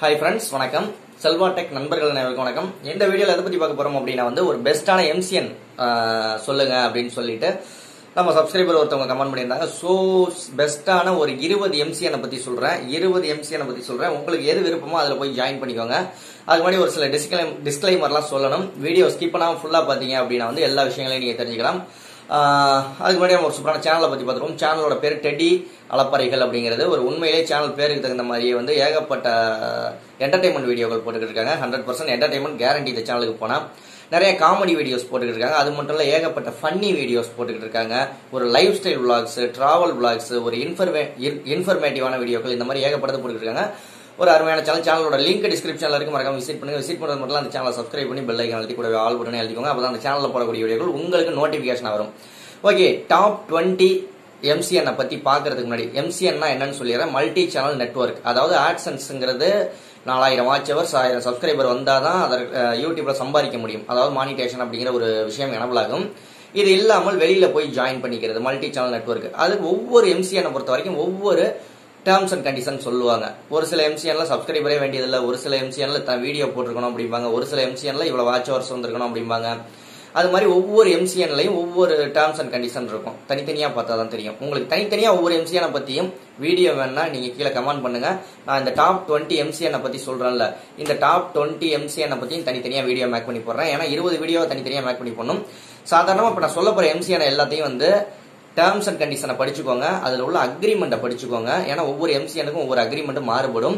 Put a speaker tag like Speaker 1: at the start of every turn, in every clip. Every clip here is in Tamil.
Speaker 1: ஹாய் ஃப்ரெண்ட்ஸ் வணக்கம் செல்வா டெக் நண்பர்கள் அனைவருக்கும் வணக்கம் இந்த வீடியோவில் எதை பற்றி பார்க்க போகிறோம் அப்படின்னா வந்து ஒரு பெஸ்ட்டான எம்சிஎன் சொல்லுங்க அப்படின்னு சொல்லிட்டு நம்ம சப்ஸ்கிரைபர் ஒருத்தவங்க கமெண்ட் பண்ணியிருந்தாங்க ஸோ பெஸ்ட்டான ஒரு இருபது எம்சிஎனை பற்றி சொல்கிறேன் இருபது எம்சிஎனை பற்றி சொல்கிறேன் உங்களுக்கு எது விருப்பமோ அதில் போய் ஜாயின் பண்ணிக்கோங்க அதுக்கு முன்னாடி ஒரு சில டிஸ்கிளைம் டிஸ்கிளைமர்லாம் சொல்லணும் வீடியோ ஸ்கிப் பண்ணாமல் ஃபுல்லாக பார்த்தீங்க அப்படின்னா வந்து எல்லா விஷயங்களையும் நீங்கள் தெரிஞ்சுக்கலாம் ஆஹ் அதுக்கு முன்னாடி நம்ம ஒரு சூப்பரான சேனலை பற்றி பார்த்துருவோம் சேனலோட பேர் டெடி அலப்பறைகள் அப்படிங்கிறது ஒரு உண்மையிலே சேனல் பேருக்கு தகுந்த மாதிரியே வந்து ஏகப்பட்ட என்டர்டைன்மெண்ட் வீடியோக்கள் போட்டுக்கிட்டு இருக்காங்க ஹண்ட்ரட் பர்சன்ட் என்டர்டைன்மெண்ட் கேரண்டி இந்த சேனலுக்கு போனால் நிறைய காமெடி வீடியோஸ் போட்டுக்கிட்டு இருக்காங்க அது மட்டும் இல்லை ஏகப்பட்ட ஃபன்னி வீடியோஸ் போட்டுக்கிட்டு இருக்காங்க ஒரு lifestyle vlogs travel vlogs ஒரு இன்ஃபர்மே இன்ஃபர்மேட்டிவான வீடியோக்கள் இந்த மாதிரி ஏகப்பட்டது போட்டுக்கிட்டு இருக்காங்க ஒரு அருமையான சேனல் சேனலோட லிங்க் டிஸ்கிரிப்ஷனில் இருக்கு மறக்காம விசிட் பண்ணுங்க விசிட் பண்ணுறது மட்டும் அந்த சேனலை சப்ஸ்கிரைப் பண்ணி பெல் ஐக்கன் அழுத்தி கூட ஆல் பட்டனை எழுதிக்கோங்க அப்போ அந்த சேனலில் போடக்கூடிய வீடியோக்கள் உங்களுக்கு நோட்டிஃபிகேஷன் வரும் ஓகே டாப் டுவெண்ட்டி எம்சிஎன்னை பற்றி பார்க்கறதுக்கு முன்னாடி எம்சிஎன்னா என்னன்னு சொல்லிடுறேன் மல்டி சேனல் நெட்ஒர்க் அதாவது ஆட்சன்ஸுங்கிறது நாலாயிரம் வாட்ச் ஹவர்ஸ் ஆயிரம் சப்ஸ்கிரைபர் வந்தால் தான் அதை யூடியூப்ல சம்பாதிக்க முடியும் அதாவது மானிட்டேஷன் அப்படிங்கிற ஒரு விஷயம் எனபிளாகும் இது இல்லாமல் வெளியில போய் ஜாயின் பண்ணிக்கிறது மல்டி சேனல் நெட்ஒர்க் அது ஒவ்வொரு எம்சிஎனை பொறுத்த வரைக்கும் ஒவ்வொரு டேர்ம்ஸ் அண்ட் கண்டிஷன் சொல்லுவாங்க ஒரு சில எம்சிஎன்ல சப்ஸ்கிரைபரே வேண்டியதில்லை ஒரு சில எம்சிஎன்ல தான் வீடியோ போட்டிருக்கணும் அப்படிம்பாங்க ஒரு சில எம்சிஎன்ல இவ்வளவு வாட்ச் ஹவர்ஸ் வந்திருக்கணும் அப்படிம்பாங்க அது மாதிரி ஒவ்வொரு எம்சிஎன்லையும் ஒவ்வொரு டேர்ம்ஸ் அண்ட் கண்டிஷன் இருக்கும் தனித்தனியாக பார்த்தா தான் தெரியும் உங்களுக்கு தனித்தனியாக ஒவ்வொரு எம்சிஎனை பற்றியும் வீடியோ வேணா நீங்கள் கீழே கமெண்ட் பண்ணுங்க நான் இந்த டாப் டுவெண்ட்டி எம்சிஎனை பற்றி சொல்கிறேன்ல இந்த டாப் டுவெண்ட்டி எம்சிஎனை பற்றியும் தனித்தனியாக வீடியோ மேக் பண்ணி போடுறேன் ஏன்னா இருபது வீடியோ தனித்தனியாக மேக் பண்ணி போடணும் சாதாரணமாக இப்போ நான் சொல்ல போகிற எம்சிஎனை எல்லாத்தையும் வந்து டேர்ம்ஸ் அண்ட் கண்டிஷனை படிச்சுக்கோங்க அதில் உள்ள அக்ரிமெண்ட்டை படிச்சுக்கோங்க ஏன்னா ஒவ்வொரு எம்சிஎனுக்கும் ஒவ்வொரு அக்ரிமெண்ட்டும் மாறுபடும்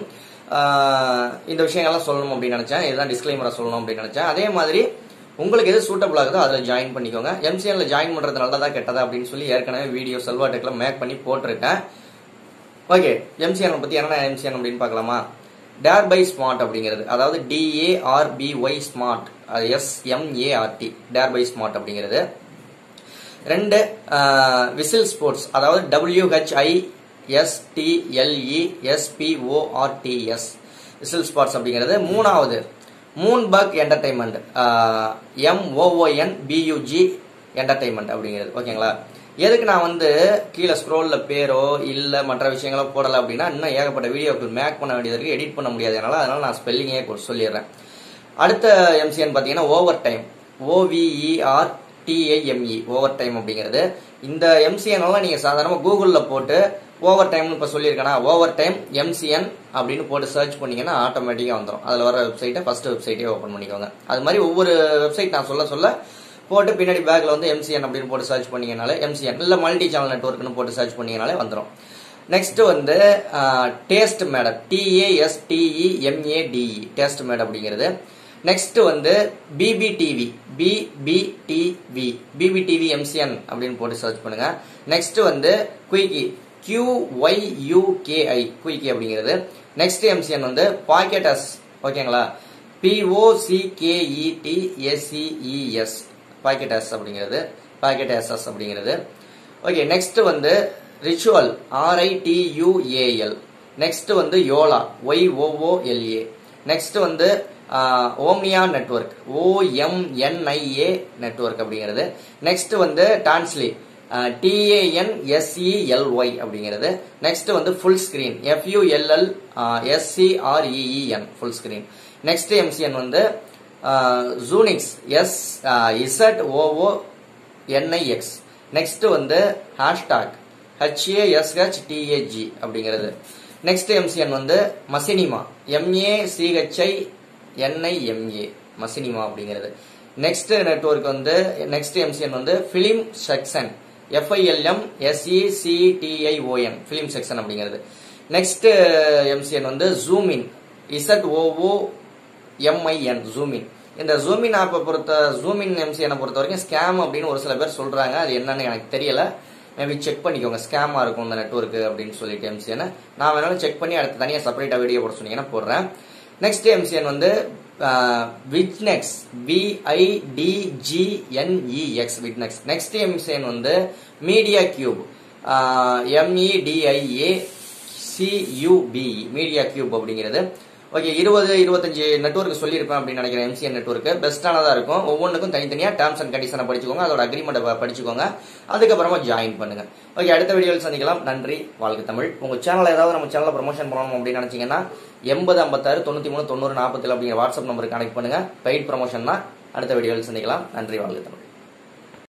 Speaker 1: இந்த விஷயங்கள்லாம் சொல்லணும் அப்படின்னு நினச்சேன் இதுதான் டிஸ்கிளைமரை சொல்லணும் அப்படின்னு நினச்சேன் அதே மாதிரி உங்களுக்கு எது சூட்டபிள் ஆகுதோ அதில் ஜாயின் பண்ணிக்கோங்க எம்சிஎன்ல ஜாயின் பண்ணுறது நல்லதா கெட்டதா அப்படின்னு சொல்லி ஏற்கனவே வீடியோ செல்வா டெக்கில் மேக் பண்ணி போட்டிருக்கேன் ஓகே எம்சிஎன் பற்றி என்னென்ன எம்சிஎன் அப்படின்னு பார்க்கலாமா டேர் பை ஸ்மார்ட் அப்படிங்கிறது அதாவது D A R B Y smart S M A R T Darby smart அப்படிங்கிறது ரெண்டு விசில் ஸ்போர்ட்ஸ் அதாவது டபிள்யூஹெச்ஐ எஸ்டிஎல்இ எஸ்பிஓஆர்டிஎஸ் விசில் ஸ்பாட்ஸ் அப்படிங்கிறது மூணாவது Moonbug entertainment M O O N B U G entertainment அப்படிங்கிறது ஓகேங்களா எதுக்கு நான் வந்து கீழே ஸ்க்ரோலில் பேரோ இல்லை மற்ற விஷயங்களோ போடலை அப்படின்னா இன்னும் ஏகப்பட்ட வீடியோக்கள் மேக் பண்ண வேண்டியது இருக்குது எடிட் பண்ண முடியாது அதனால அதனால நான் ஸ்பெல்லிங்கே சொல்லிடுறேன் அடுத்த எம்சிஎன் பார்த்தீங்கன்னா over time O V E R T A M E over time அப்படிங்கிறது இந்த எம்சிஎன் எல்லாம் நீங்கள் சாதாரணமாக கூகுளில் போட்டு ஓவர் டைம்னு இப்போ சொல்லியிருக்கேனா ஓவர் டைம் எம்சிஎன் அப்படின்னு போட்டு சர்ச் பண்ணீங்கன்னா ஆட்டோமேட்டிக்காக வந்துடும் அதில் வர வெப்சைட்டை ஃபர்ஸ்ட் வெப்சைட்டே ஓப்பன் பண்ணிக்கோங்க அது மாதிரி ஒவ்வொரு வெப்சைட் நான் சொல்ல சொல்ல போட்டு பின்னாடி பேக்கில் வந்து எம்சிஎன் அப்படின்னு போட்டு சர்ச் பண்ணீங்கனாலே எம்சிஎன் இல்லை மல்டி சேனல் நெட்ஒர்க்னு போட்டு சர்ச் பண்ணீங்கனாலே வந்துடும் நெக்ஸ்ட் வந்து Tastemade T A S T E M A D E Tastemade அப்படிங்கிறது நெக்ஸ்ட் வந்து பிபிடிவி பிபிடிவி பிபிடிவி எம்சிஎன் அப்படின்னு போட்டு சர்ச் பண்ணுங்க நெக்ஸ்ட் வந்து குயிக்கி கியூஒய்யூகேஐ குயிக்கி அப்படிங்கிறது நெக்ஸ்ட் எம்சிஎன் வந்து பாக்கெட் எஸ் ஓகேங்களா பிஓசிகேஇடி எஸ்இஇஎஸ் பாக்கெட் எஸ் அப்படிங்கிறது பாக்கெட் எஸ்எஸ் அப்படிங்கிறது ஓகே நெக்ஸ்ட் வந்து ரிச்சுவல் ஆர்ஐடியூஏஎல் நெக்ஸ்ட் வந்து யோலா ஒய்ஓஓஎல்ஏ நெக்ஸ்ட் வந்து ஓம்னியா நெட்ஒர்க் ஓஎம்என்ஐஏ நெட்ஒர்க் அப்படிங்கிறது நெக்ஸ்ட் வந்து டான்ஸ்லி டிஏஎன் எஸ்இஎல்ஒய் அப்படிங்கிறது நெக்ஸ்ட் வந்து full screen F U L L S C R E E N full screen next MCN வந்து Zoonix S Z O O N I X next வந்து ஹேஷ்டாக் ஹெச்ஏஎஸ்ஹெச் டிஏஜி அப்படிங்கிறது நெக்ஸ்ட் எம்சிஎன் வந்து மசினிமா எம்ஏ சிஹெச்ஐ என்ஐஎம்ஏ மசினிமா அப்படிங்கிறது நெக்ஸ்ட் நெட்ஒர்க் வந்து நெக்ஸ்ட் எம்சிஎன் வந்து பிலிம் செக்ஷன் எஃப்ஐஎல்எம் எஸ்இசிடிஐஓஎன் பிலிம் செக்ஷன் அப்படிங்கிறது நெக்ஸ்ட் எம்சிஎன் வந்து ஜூமின் இசட் ஓஓ எம்ஐஎன் ஜூமின் இந்த ஜூமின் ஆப்பை பொறுத்த ஜூமின் எம்சிஎனை பொறுத்த வரைக்கும் ஸ்கேம் அப்படின்னு ஒரு சில பேர் சொல்றாங்க அது என்னன்னு எனக்கு தெரியல மேபி செக் பண்ணிக்கோங்க ஸ்கேமா இருக்கும் இந்த நெட்ஒர்க் அப்படின்னு சொல்லிட்டு எம்சிஎன் நான் வேணாலும் செக் பண்ணி அடுத்து தனியாக செப்பரேட்டா வீடியோ போட சொன்னீங்கன்னா போடுறேன் நெக்ஸ்ட் எம்சிஎன் வந்து விட்னெக்ஸ் விஐடிஜிஎன்இஎக்ஸ் விட்னெக்ஸ் நெக்ஸ்ட் எம்சிஎன் வந்து media cube MEDIA சியூபிஇ media cube அப்படிங்கிறது ஓகே இருபது இருபத்தஞ்சு நெட்ஒர்க் சொல்லியிருப்பேன் அப்படின்னு நினைக்கிறேன் எம்சிஎன் நெட்ஒர்க் பெஸ்ட்டானதாக இருக்கும் ஒவ்வொன்றுக்கும் தனித்தனியாக டேர்ம்ஸ் அண்ட் கண்டிஷனை படிச்சுக்கோங்க அதோட அக்ரிமெண்ட்டை படிச்சுக்கோங்க அதுக்கப்புறமா ஜாயின் பண்ணுங்க ஓகே அடுத்த வீடியோவில் சந்திக்கலாம் நன்றி வாழ்க்கை தமிழ் உங்க சேனல் ஏதாவது நம்ம சேனலை ப்ரொமோஷன் பண்ணணும் அப்படின்னு நினைச்சீங்கன்னா எண்பது ஐம்பத்தாறு தொண்ணூற்றி மூணு தொண்ணூறு நாற்பத்தில் அப்படிங்கிற வாட்ஸ்அப் நம்பருக்கு கனெக்ட் பண்ணுங்க பெய்ட் ப்ரொமோஷன்னா அடுத்த வீடியோவில் சந்திக்கலாம் நன்றி வாழ்க்கை தமிழ்